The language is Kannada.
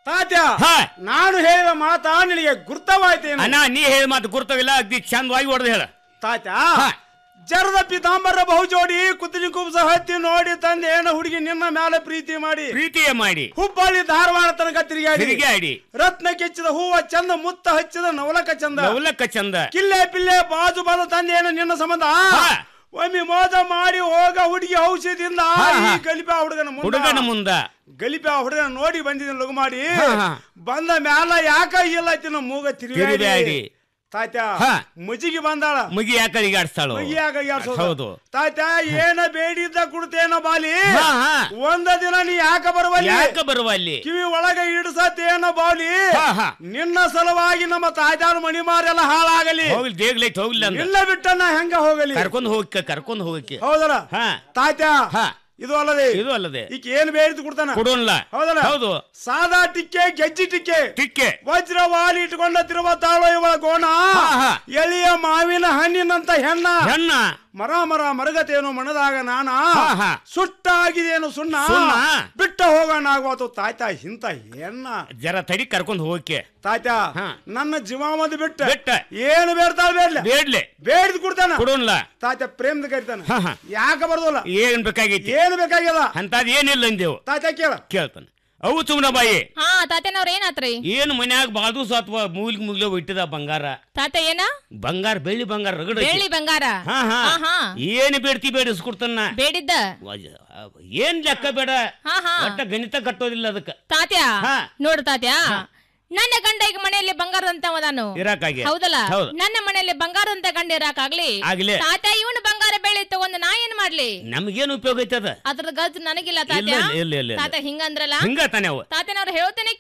ತಾತ್ಯ ಹಾ. ನಾನು ಹೇಳಿದ ಮಾತಾ ನಿನಗೆ ಗುರ್ತವಾಯ್ತೇನು ಅಣ್ಣ ನೀ ಹೇಳ ಮಾತು ಗುರ್ತವಿಲ್ಲ ಅಗ್ದಿ ಚಂದವಾಗಿ ಹೊಡೆದು ಹೇಳ ತಾತ್ಯ ಹಾ. ಜರದ ಪಿತಾಂಬರ ಬಹುಜೋಡಿ ಕುತ್ತಿಗೆ ಕುಬ್ಸ ಹತ್ತಿ ನೋಡಿ ತಂದೆ ಏನ ಹುಡುಗಿ ನಿನ್ನ ಮೇಲೆ ಪ್ರೀತಿ ಮಾಡಿ ಪ್ರೀತಿಯೇ ಮಾಡಿ ಹುಬ್ಬಳ್ಳಿ ಧಾರವಾಡ ತನಕ ತಿರುಗಾಡಿ ತಿರುಗಾಡಿ ರತ್ನ ಕೆಚ್ಚಿದ ಹೂವ ಚಂದ ಮುತ್ತ ಹಚ್ಚಿದ ನವಲಕ ಚಂದ ನವಲಕ್ಕ ಚಂದ ಕಿಲ್ಲೆ ಪಿಲ್ಲೆ ಬಾಜು ಬಂದ ತಂದೆ ಏನು ನಿನ್ನ ಸಂಬಂಧ ಹಾ. ಒಮ್ಮೆ ಮೋಸ ಮಾಡಿ ಹೋಗ ಹುಡುಗಿ ಔಷಧಿಯಿಂದ ಹಾ, ಹಾ. ಈ ಗಲಿಪ ಹುಡುಗನ ಹುಡುಗನ ಮುಂದೆ ಮುಂದ ಗಲಿಪ ಹುಡುಗನ ನೋಡಿ ಬಂದಿದ್ದೀನಿ ಲಗು ಮಾಡಿ ಹಾ, ಹಾ. ಬಂದ ಮ್ಯಾಲ ಯಾಕ ಇಲ್ಲ ತಿನ್ನ ಮೂಗ ತಿರುಗಾಡಿ ತಿರುಗಾಡಿ. ತಾತ್ಯ ಹಾ. ಮುಜಿಗೆ ಬಂದಾಳ ಮುಗಿ ಯಾಕೆ ಅಡಿಗಾಡ್ಸ್ತಾಳು ಮಗಿಯಾಗ ಯಾರ್ಸೋದು. ಹೌದು ತಾತ್ಯ ಏನ ಬೇಡಿದ್ದ ಕುಡ್ತೇನ ಬಾಲಿ ಹಾ, ಹಾ. ಒಂದ ದಿನ ನೀ ಯಾಕ ಬರುವಲ್ಲಿ ಯಾಕೆ ಬರುವ ಅಲ್ಲಿ ಕಿವಿ ಒಳಗ ಇಡ್ಸತ್ತೇನ ಬಾಲಿ ಹಾ, ಹಾ. ನಿನ್ನ ಸಲುವಾಗಿ ನಮ್ಮ ತಾಯ್ದಾರ ಮಣಿಮಾರೆಲ್ಲ ಹಾಳಾಗಲಿ ಹೋಗ್ಲಿ ದೇಗ್ಲೈತ್ ಹೋಗ್ಲಿ ಅಂದ ನಿನ್ನ ಬಿಟ್ಟನ್ನ ಹೆಂಗ ಹೋಗಲಿ ಕರ್ಕೊಂಡ್ ಹೋಗಕ್ಕೆ ಕರ್ಕೊಂಡ್ ಹೋಗಕ್ಕೆ ಹೌದಲ್ಲ ಹಾ ತಾತ್ಯ ಹಾ ಇದು ಅಲ್ಲದೆ ಇದು ಅಲ್ಲದೆ ಈಕ ಏನ್ ಬೇಡಿದ್ ಕೊಡ್ತಾನ ಕೊಡೋನ್ಲ ಹೌದಲ್ಲ ಹೌದು ಸಾದಾ ಟಿಕ್ಕೆ ಗೆಜ್ಜಿ ಟಿಕ್ಕೆ ಟಿಕ್ಕೆ ವಜ್ರವಾಲಿ ಇಟ್ಕೊಂಡ ತಿರುವ ತಾಳೋ ಇವಳ ಗೋಣ ಹಾ, ಹಾ. ಎಳಿಯ ಮಾವಿನ ಹಣ್ಣಿನಂತ ಹೆಣ್ಣ ಹೆಣ್ಣ ಮರ ಮರ ಮರಗತೇನು ಮಣದಾಗ ನಾನ ಹಾ, ಹಾ. ಸುಟ್ಟಾಗಿದೇನು ಸುಣ್ಣ ಸುಣ್ಣ. ಬಿಟ್ಟ ಹೋಗೋಣ ಆಗೋತು ತಾಯ್ತ ಇಂತ ಹೆಣ್ಣ ಜರ ತಡಿ ಕರ್ಕೊಂಡ್ ಹೋಗಕ್ಕೆ ತಾಯ್ತ ಹಾ. ನನ್ನ ಜೀವಾಮದ ಬಿಟ್ಟ ಬಿಟ್ಟ. ಏನು ಬೇಡ್ತಾಳ ಬೇಡ್ಲ ಬೇಡ್ಲೆ ಬೇಡಿದ್ ಕೊಡ್ತಾನ ಕೊಡೋನ್ಲ ತಾಯ್ತ ಪ್ರೇಮದ ಕರಿತಾನ ಹಾ, ಹಾ. ಯಾಕ ಬರ್ದೋಲ್ಲ ಏನ್ ಬೇಕಾಗೈತಿ ಏನು ಬೇಕಾಗ್ಯದ ಅಂತದ್ ಏನಿಲ್ಲ ಅಂದೇವು ತಾಯ್ತ ಕೇಳ ಕೇಳ್ತಾನ ಅವು ಸುಮ್ನ ಬಾಯಿ ಹಾ ತಾತೇನವ್ರ ಏನಾತ್ರಿ ಏನು ಮನ್ಯಾಗ ಬಾದು ಅಥವಾ ಮೂಲಿಗೆ ಮುಗ್ಲೆ ಇಟ್ಟಿದ ಬಂಗಾರ ತಾತ ಏನ ಬಂಗಾರ ಬೆಳ್ಳಿ ಬಂಗಾರ ರಗಡ ಐತಿ. ಬೆಳ್ಳಿ ಬಂಗಾರ ಹಾ ಹಾ ಹಾ, ಹಾ. ಏನು ಬೇಡ್ತಿ ಬೇಡಿಸ್ಕೊಡ್ತಾನ ಬೇಡಿದ್ದ ಏನ್ ಲೆಕ್ಕ ಬೇಡ ಹಾ ಹಾ ಒಟ್ಟ ಗಣಿತ ಕಟ್ಟೋದಿಲ್ಲ ಅದಕ್ಕ ತಾತ್ಯ ಹಾ. ನೋಡು ತಾತ್ಯ ನನ್ನ ಗಂಡ ಈಗ ಮನೆಯಲ್ಲಿ ಬಂಗಾರದಂತ ಅವದಾನು ಇರಾಕಾಗೆ ಹೌದಲ್ಲ ಹೌದು ನನ್ನ ಮನೆಯಲ್ಲಿ ಬಂಗಾರದಂತ ಗಂಡ ಇರಾಕಾಗ್ಲಿ ಆಗ್ಲಿ ತಾತ ಇವನು ಬಂಗಾರ ಬೆಳ್ಳಿ ತಗೊಂಡು ನಾ ಏನ್ ಮಾಡ್ಲಿ ನಮ್ಗೇನು ಉಪಯೋಗ ಐತದ ಅದ್ರ ಗಜ್ ನನಗಿಲ್ಲ ಇಲ್ಲ ತಾತ್ಯ ಇಲ್ಲ ಇಲ್ಲ ಇಲ್ಲ ತಾತ ಹಿಂಗಂದ್ರಲ್ಲ ಹಿಂಗ ತಾನೆ ಅವ ತಾತನವ್ರು ಹೇಳ್ತೇನೆ